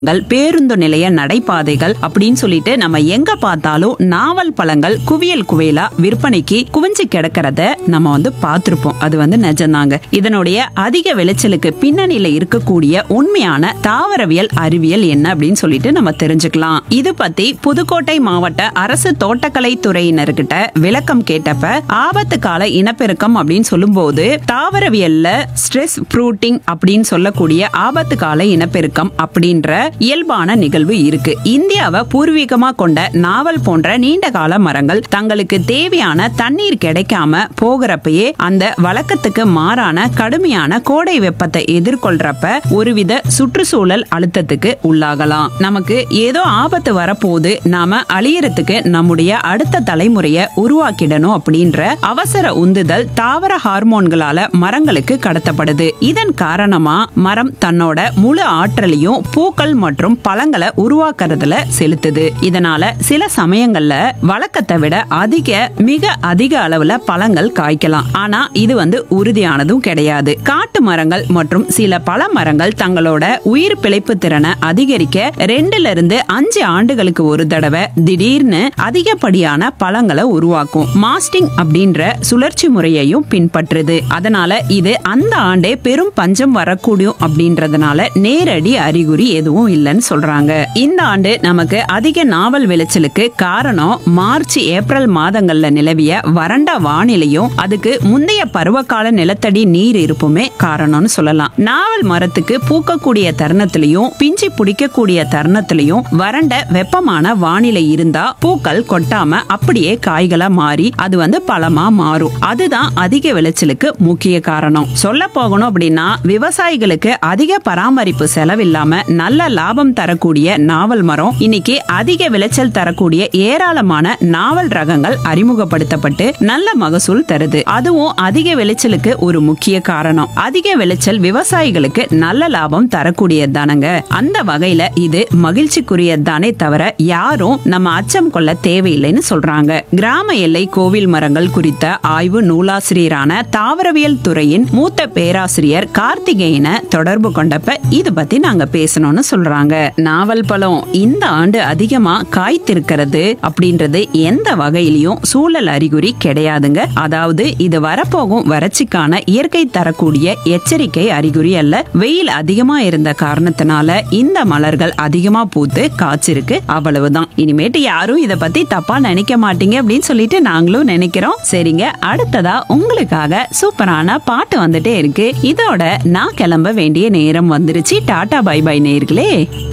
கள், பேருந்து நிலைய நடைபாதைகள் அப்படின்னு சொல்லிட்டு நம்ம எங்க பார்த்தாலும் நாவல் பழங்கள் குவியல் குவியலா விற்பனைக்கு குவிஞ்சு கிடக்கிறத நம்ம வந்து பார்த்திருப்போம் அது வந்து நிஜம்தாங்க இதனுடைய அதிக விளைச்சலுக்கு பின்னணியில இருக்கக்கூடிய உண்மையான தாவரவியல் அறிவியல் என்ன அப்படின்னு சொல்லிட்டு நம்ம தெரிஞ்சுக்கலாம் இது பத்தி புதுக்கோட்டை மாவட்ட அரசு தோட்டக்கலை துறையினர்கிட்ட விளக்கம் கேட்டப்ப ஆபத்து கால இனப்பெருக்கம் அப்படின்னு சொல்லும்போது தாவரவியல்ல ஸ்ட்ரெஸ் ஃப்ரூட்டிங் அப்படின்னு சொல்லக்கூடிய ஆபத்து கால இனப்பெருக்கம் அப்படின்ற இயல்பான நிகழ்வு இருக்கு இந்தியாவை பூர்வீகமா கொண்ட நாவல் போன்ற நீண்ட கால மரங்கள் தங்களுக்கு தேவையான தண்ணீர் கிடைக்காம போகிறப்பயே அந்த வழக்கத்துக்கு மாறான கடுமையான கோடை வெப்பத்தை எதிர்கொள்றப்ப ஒருவித சுற்றுச்சூழல் அழுத்தத்துக்கு உள்ளாகலாம் நமக்கு ஏதோ ஆபத்து வரப்போகுது நாம அழியறதுக்கு நம்முடைய அடுத்த தலைமுறைய உருவாக்கிடணும் அப்படின்ற அவசர உந்துதல் தாவர ஹார்மோன்களால மரங்களுக்கு கடத்தப்படுது இதன் காரணமா மரம் தன்னோட முழு ஆற்றலையும் பூக்கள் மற்றும் பழங்களை உருவாக்குறதுல செலுத்துது இதனால சில சமயங்கள்ல வழக்கத்தை விட அதிக மிக அதிக அளவுல பழங்கள் காய்க்கலாம் ஆனா இது வந்து உறுதியானதும் கிடையாது காட்டு மரங்கள் மற்றும் சில பழ மரங்கள் தங்களோட உயிர் பிழைப்பு திறனை அதிகரிக்க ரெண்டுல இருந்து அஞ்சு ஆண்டுகளுக்கு ஒரு தடவை திடீர்னு அதிகப்படியான பழங்களை உருவாக்கும் மாஸ்டிங் அப்படின்ற சுழற்சி முறையையும் பின்பற்றுது அதனால இது அந்த ஆண்டே பெரும் பஞ்சம் வரக்கூடும் அப்படின்றதுனால நேரடி அறிகுறி எதுவும் இல்லைன்னு சொல்றாங்க இந்த ஆண்டு நமக்கு அதிக நாவல் விளைச்சலுக்கு காரணம் மார்ச் ஏப்ரல் மாதங்கள்ல நிலவிய வறண்ட வானிலையும் அதுக்கு முந்தைய பருவகால நிலத்தடி நீர் இருப்புமே காரணம்னு சொல்லலாம் நாவல் மரத்துக்கு பூக்கக்கூடிய தருணத்திலையும் பிஞ்சி பிடிக்கக்கூடிய தருணத்திலையும் வறண்ட வெப்பமான வானிலை இருந்தா பூக்கள் கொட்டாம அப்படியே காய்களா மாறி அது வந்து பழமா மாறும் அதுதான் அதிக விளைச்சலுக்கு முக்கிய காரணம் சொல்ல போகணும் அப்படின்னா விவசாயிகளுக்கு அதிக பராமரிப்பு செலவில்லாம நல்ல லாபம் தரக்கூடிய நாவல் மரம் இன்னைக்கு அதிக விளைச்சல் தரக்கூடிய ஏராளமான நாவல் ரகங்கள் அறிமுகப்படுத்தப்பட்டு நல்ல மகசூல் தருது அதுவும் அதிக விளைச்சலுக்கு ஒரு முக்கிய காரணம் அதிக விளைச்சல் விவசாயிகளுக்கு நல்ல லாபம் தரக்கூடியது தானங்க அந்த வகையில இது மகிழ்ச்சிக்குரியது தானே தவிர யாரும் நம்ம அச்சம் கொள்ள தேவையில்லைன்னு சொல்றாங்க கிராம எல்லை கோவில் மரங்கள் குறித்த ஆய்வு நூலாசிரியரான தாவரவியல் துறையின் மூத்த பேராசிரியர் கார்த்திகேயனை தொடர்பு கொண்டப்ப இது பத்தி நாங்க பேசணும்னு சொல்றாங்க நாவல் பழம் இந்த ஆண்டு அதிகமா காய்த்திருக்கிறது அப்படின்றது எந்த வகையிலையும் சூழல் அறிகுறி கிடையாதுங்க அதாவது இது வரப்போகும் வறட்சிக்கான இயற்கை தரக்கூடிய எச்சரிக்கை அறிகுறி அல்ல வெயில் அதிகமா இருந்த காரணத்தினால இந்த மலர்கள் அதிகமா பூத்து காய்ச்சிருக்கு அவ்வளவுதான் இனிமேட்டு யாரும் இத பத்தி தப்பா நினைக்க மாட்டீங்க அப்படின்னு சொல்லிட்டு நாங்களும் நினைக்கிறோம் சரிங்க அடுத்ததா உங்களுக்காக சூப்பரான பாட்டு வந்துட்டே இருக்கு இதோட நான் கிளம்ப வேண்டிய நேரம் வந்துருச்சு டாடா பை பை நேர்களே